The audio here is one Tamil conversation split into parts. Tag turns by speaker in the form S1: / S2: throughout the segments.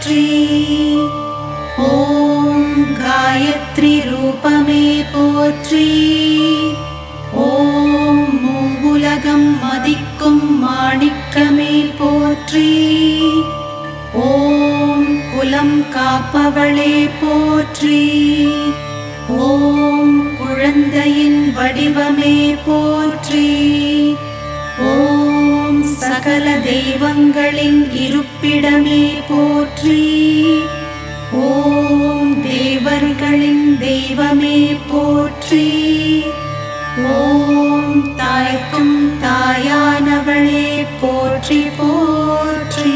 S1: போற்றி ஓம் காயத்ரி ரூபமே போற்றி ஓம் மூவுலகம் மதிக்கும் மாணிக்கமே போற்றி ஓம் குலம் காப்பவளே போற்றி ஓம் குழந்தையின் வடிவமே போற்றி ஓம் சகல தெய்வங்களின் இருப்பிடமே போற்றி ஓம் தேவர்களின் தெய்வமே போற்றி ஓம் தாய்க்கும் தாயானவளே போற்றி போற்றி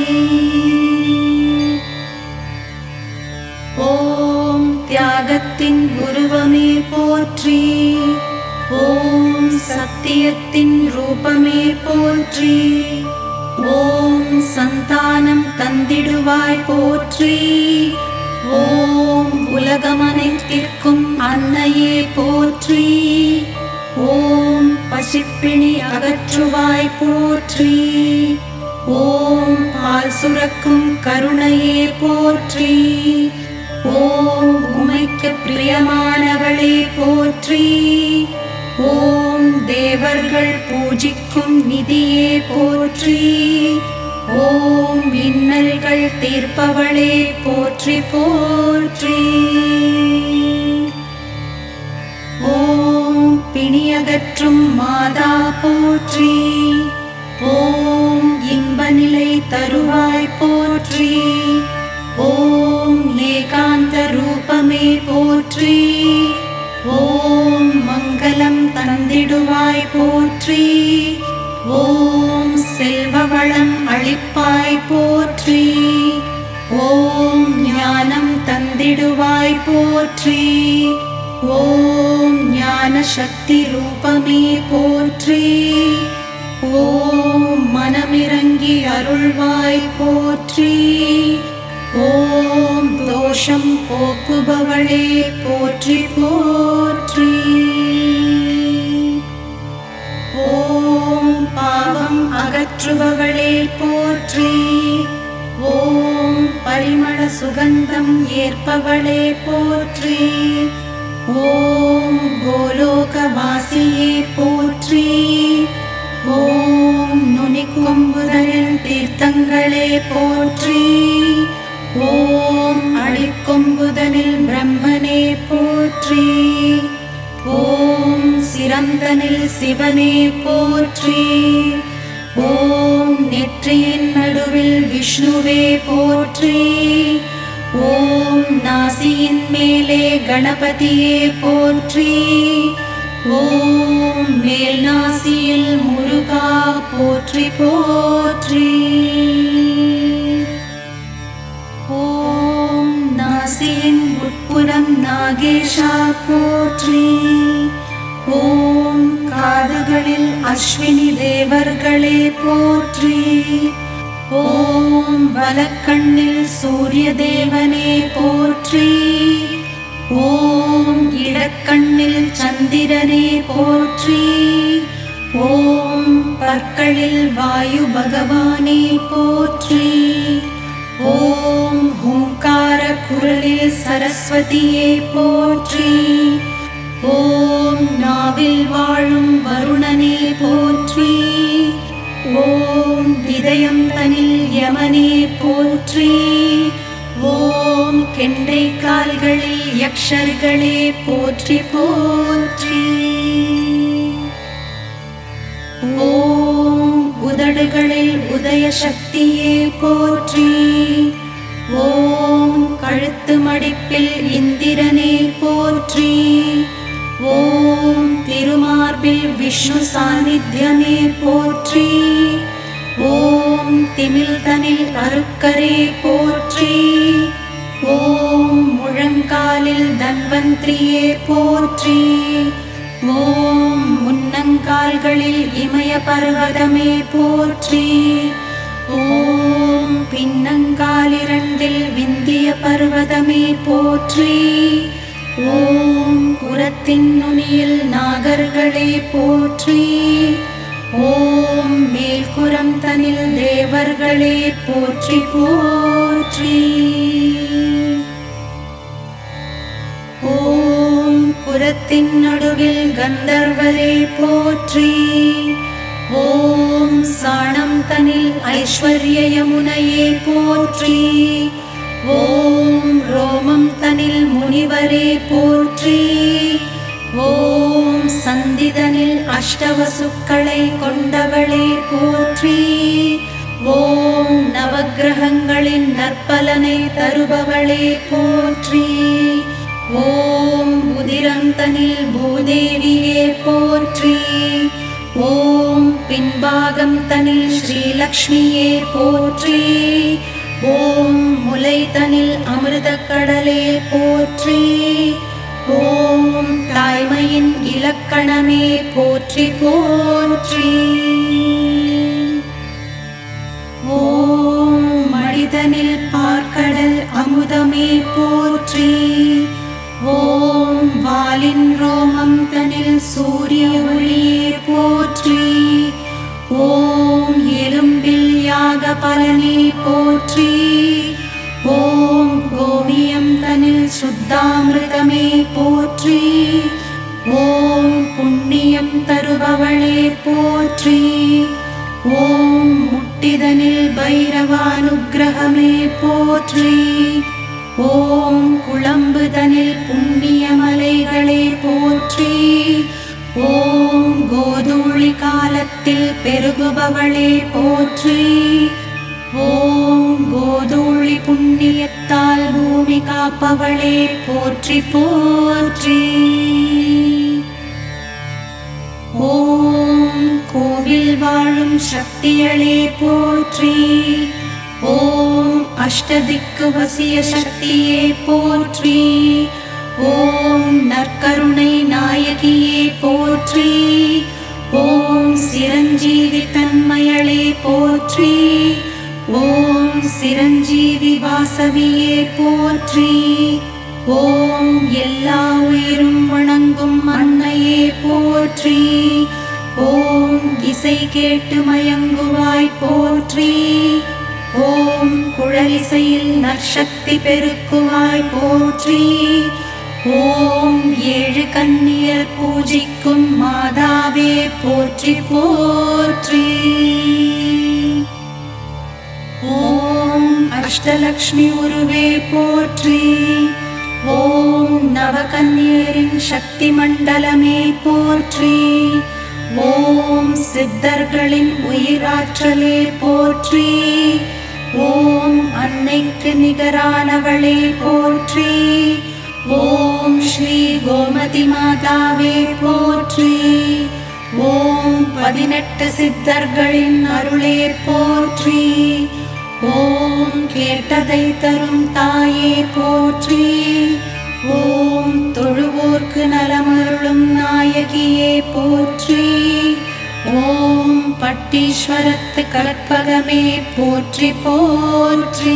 S1: ஓம் தியாகத்தின் உருவமே போற்றி ஓம் சத்தியத்தின் ரூபமே போற்றி ஓம் சந்தானம் தந்திடுவாய் போற்றி ஓம் உலகமனைத்திற்கும் அன்னையே போற்றி ஓம் பசிப்பிணி அகற்றுவாய் போற்றி ஓம் பால் சுரக்கும் கருணையே போற்றி ஓம் உமைக்கு பிரியமானவளே போற்றி ஓம் தேவர்கள் பூஜிக்கும் நிதியே போற்றி ஓம் இன்னல்கள் தீர்ப்பவளே போற்றி போற்றி ஓம் பிணியகற்றும் மாதா போற்றி ஓம் இன்ப நிலை தருவாய் போற்றி ஓம் ஏகாந்த ரூபமே போற்றி ஓம் மங்களம் தந்திடுவாய் போற்றி ஓம் செல்வ வளம் அளிப்பாய் போற்றி ஓம் ஞானம் தந்திடுவாய் போற்றி ஓம் ஞான சக்தி ரூபமே போற்றி ஓம் மனமிறங்கி அருள்வாய் போற்றி ஓம் தோஷம் போக்குபவளே போற்றி போற்றி ஓம் பாவம் அகற்றுபவளே போற்றி ஓம் பரிமள சுகந்தம் ஏற்பவளே போற்றி ஓம் கோலோகவாசியே போற்றி ஓம் நுனி கொம்புதலின் தீர்த்தங்களே போற்றி ஓம் அழிக்கொம்புதனில் பிரம்மனே போற்றி ஓம் சிறந்தனில் சிவனே போற்றி ஓம் நெற்றியின் நடுவில் விஷ்ணுவே போற்றி ஓம் நாசியின் மேலே கணபதியே போற்றி ஓம் மேல் நாசியில் முருகா போற்றி போற்றி ஓம் நாசியின் உட்புறம் நாகேஷா போற்றி ஓம் காதுகளில் அஸ்வினி தேவர்களே போற்றி ஓம் வலக்கண்ணில் சூரிய தேவனே போற்றி ஓம் இடக்கண்ணில் சந்திரனே போற்றி ஓம் பற்களில் வாயு பகவானே போற்றி ஓம் ஹூங்கார குரலில் சரஸ்வதியே போற்றி ஓம் நாவில் வாழும் வருணனே போற்றி ஓம் இதயம் தனில் யமனே போற்றி ஓம் கெண்டை கால்களில் யக்ஷர்களே போற்றி போற்றி ஓம் உதடுகளில் உதய சக்தியே போற்றி ஓம் கழுத்து மடிப்பில் இந்திரனே போற்றி ஓம் திருமார்பில் விஷ்ணு சாநித்தியமே போற்றி ஓம் திமில்தனில் அருக்கரே போற்றி ஓம் முழங்காலில் தன்வந்திரியே போற்றி ஓம் முன்னங்கால்களில் இமய பர்வதமே போற்றி ஓம் பின்னங்காலிரண்டில் விந்திய பர்வதமே போற்றி ஓம் புறத்தின் நுனியில் நாகர்களே போற்றி ஓம் மேல்குரம் தனில் தேவர்களே போற்றி போற்றி கலசத்தின் நடுவில் கந்தர்வரே போற்றி ஓம் சாணம் தனில் ஐஸ்வர்ய யமுனையே போற்றி ஓம் ரோமம் தனில் முனிவரே போற்றி ஓம் சந்திதனில் அஷ்டவசுக்களை கொண்டவளே போற்றி ஓம் நவக்கிரகங்களின் நற்பலனை தருபவளே போற்றி ஓம் உதிரந்தனில் பூதேவியே போற்றி ஓம் பின்பாகம் தனில் ஸ்ரீலக்ஷ்மியே போற்றி ஓம் முலை தனில் அமிர்த கடலே போற்றி ஓம் தாய்மையின் இலக்கணமே போற்றி போற்றி ஓம் மனிதனில் பார்க்கடல் அமுதமே போற்றி ஓம் வாலின் ரோமம் தனில் சூரிய ஒளியே போற்றி ஓம் எலும்பில் யாக பலனே போற்றி ஓம் கோமியம் தனில் சுத்தாமிருதமே போற்றி ஓம் புண்ணியம் தருபவளே போற்றி ஓம் முட்டிதனில் பைரவானுக்கிரகமே போற்றி ஓம் குளம்புதனில் புண்ணிய மலைகளே போற்றி ஓம் கோதூளி காலத்தில் பெருகுபவளே போற்றி ஓம் கோதூளி புண்ணியத்தால் பூமி காப்பவளே போற்றி போற்றி ஓம் கோவில் வாழும் சக்தியளே போற்றி ஓம் அஷ்டதிக்கு வசிய சக்தியே போற்றி ஓம் நற்கருணை நாயகியே போற்றி ஓம் சிரஞ்சீவி தன்மயளே போற்றி ஓம் சிரஞ்சீவி வாசவியே போற்றி ஓம் எல்லா உயிரும் வணங்கும் அன்னையே போற்றி ஓம் இசை கேட்டு மயங்குவாய் போற்றி ஓம் குழலிசையில் நற்சக்தி பெருக்குவாய் போற்றி ஓம் ஏழு கன்னியர் பூஜிக்கும் மாதாவே போற்றி போற்றி ஓம் அஷ்டலக்ஷ்மி உருவே போற்றி ஓம் நவகன்னியரின் சக்தி மண்டலமே போற்றி ஓம் சித்தர்களின் உயிராற்றலே போற்றி ஓம் அன்னைக்கு நிகரானவளே போற்றி ஓம் ஸ்ரீ கோமதி மாதாவே போற்றி ஓம் பதினெட்டு சித்தர்களின் அருளே போற்றி ஓம் கேட்டதை தரும் தாயே போற்றி ஓம் தொழுவோர்க்கு நலமருளும் நாயகியே போற்றி ஓம் பட்டீஸ்வரத்து கற்பகமே போற்றி போற்றி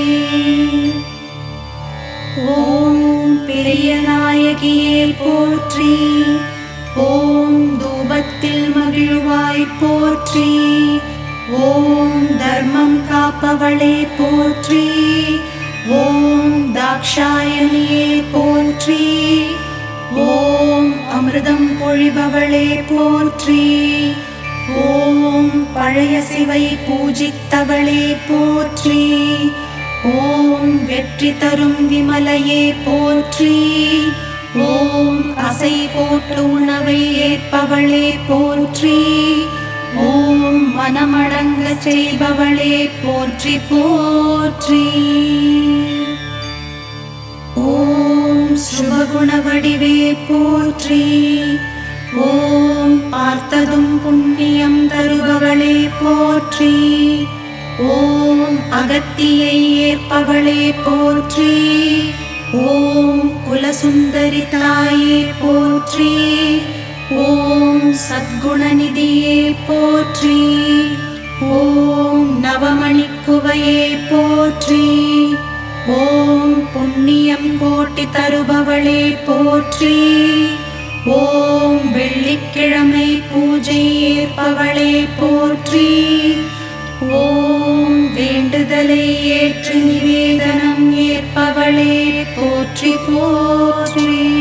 S1: ஓம் பெரிய நாயகியே போற்றி ஓம் தூபத்தில் மகிழ்வாய் போற்றி ஓம் தர்மம் காப்பவளே போற்றி ஓம் தாக்ஷாயணியே போற்றி ஓம் அமிர்தம் பொழிபவளே போற்றி ஓம் பழைய சிவை பூஜித்தவளே போற்றி ஓம் வெற்றி தரும் விமலையே போற்றி ஓம் அசை போட்டு உணவை ஏற்பவளே போற்றி ஓம் மனமடங்க செய்பவளே போற்றி போற்றி ஓம் சுபகுண வடிவே போற்றி ஓம் பார்த்ததும் புண்ணியம் தருபவளே போற்றி ஓம் அகத்தியை ஏற்பவளே போற்றி ஓம் குலசுந்தரி தாயே போற்றி ஓம் சத்குணநிதியே போற்றி ஓம் நவமணிக்குவையே போற்றி ஓம் புண்ணியம் கோட்டி தருபவளே போற்றி ஓம் வெள்ளிக்கிழமை பூஜை ஏற்பவளே போற்றி ஓம் வேண்டுதலை ஏற்று நிவேதனம் ஏற்பவளே போற்றி போற்றி